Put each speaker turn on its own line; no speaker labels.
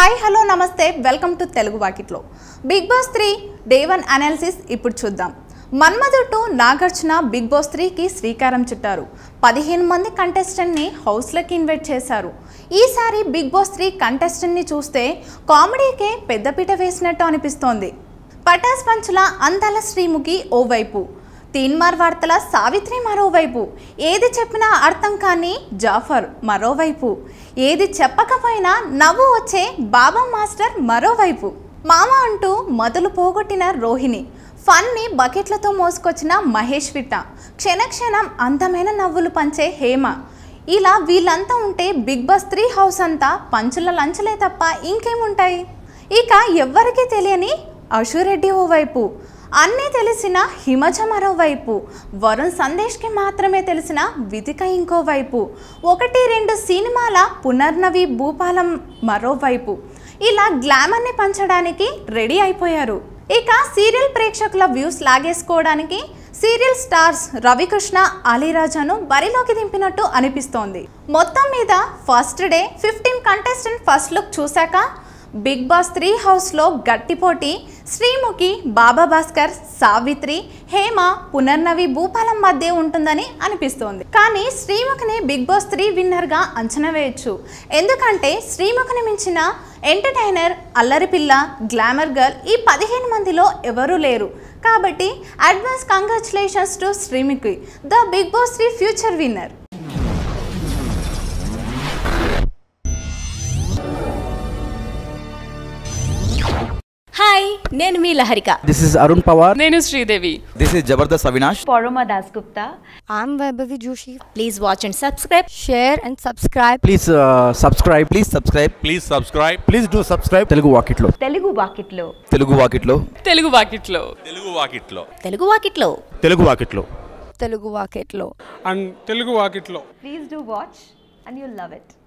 Hi hello నమస్తే welcome to Telugu వాకిట్లో Bigg Boss three day one analysis ఇప్పుడు చూద్దాం Manmadhu two Nagarjuna Bigg Boss త్రీకి శ్రీకారం చుట్టారు పదిహేను మంది కంటెస్టెంట్ని హౌస్లోకి ఇన్వైట్ చేశారు ఈసారి బిగ్ బాస్ త్రీ కంటెస్టెంట్ని చూస్తే కామెడీకే పెద్దపీట వేసినట్టు అనిపిస్తోంది పటాస్ పంచుల అందాల శ్రీముఖి ఓవైపు తీన్మార్ వార్తల సావిత్రి మరోవైపు ఏది చెప్పినా అర్థం కాని జాఫర్ మరోవైపు ఏది చెప్పకపోయినా నవ్వు వచ్చే బాబా మాస్టర్ మరోవైపు మామ అంటూ మొదలు పోగొట్టిన రోహిణి ఫన్ని బకెట్లతో మోసుకొచ్చిన మహేష్ విట్ట క్షణక్షణం అందమైన నవ్వులు పంచే హేమ ఇలా వీళ్ళంతా ఉంటే బిగ్ బాస్ త్రీ హౌస్ అంతా పంచుల లంచలే తప్ప ఇంకేముంటాయి ఇక ఎవ్వరికీ తెలియని అశురెడ్డి ఓవైపు అన్నీ తెలిసిన హిమజ మరోవైపు వరుణ్ సందేశ్కి మాత్రమే తెలిసిన వితిక ఇంకోవైపు ఒకటి రెండు సినిమాల పునర్నవి భూపాలం మరోవైపు ఇలా గ్లామర్ని పంచడానికి రెడీ అయిపోయారు ఇక సీరియల్ ప్రేక్షకుల వ్యూస్ లాగేసుకోవడానికి సీరియల్ స్టార్స్ రవికృష్ణ అలీరాజాను బరిలోకి దింపినట్టు అనిపిస్తోంది మొత్తం మీద first day fifteen contestant first look చూశాక బిగ్ బాస్ త్రీ హౌస్లో గట్టి పోటీ శ్రీముఖి బాబా భాస్కర్ సావిత్రి హేమ పునర్నవి భూపాలం మధ్య ఉంటుందని అనిపిస్తోంది కానీ శ్రీముఖిని బిగ్ బాస్ త్రీ విన్నర్గా అంచనా వేయొచ్చు ఎందుకంటే శ్రీముఖిని మించిన ఎంటర్టైనర్ అల్లరిపిల్ల గ్లామర్ గర్ల్ ఈ పదిహేను మందిలో ఎవరూ లేరు కాబట్టి advance congratulations to Sreemukhi the Bigg Boss three future winner
hi నేను మీ Laharika
This is Arun Pawar.
నేను Sridevi
This is Jabardast Avinash.
Param Das Gupta
I'm Vaibhavi Joshi.
Please watch and subscribe
Share and subscribe.
Please uh, subscribe.
Please subscribe.
Please subscribe.
Please do subscribe. Telugu Walk It Low.
Telugu వాకిట్లో
తెలుగు వాకిట్లో
తెలుగు వాకిట్లో
తెలుగు వాకిట్లో
తెలుగు వాకిట్లో
తెలుగు వాకిట్లో
Telugu Market Law.
And Telugu వాకిట్లో
please do watch and you love it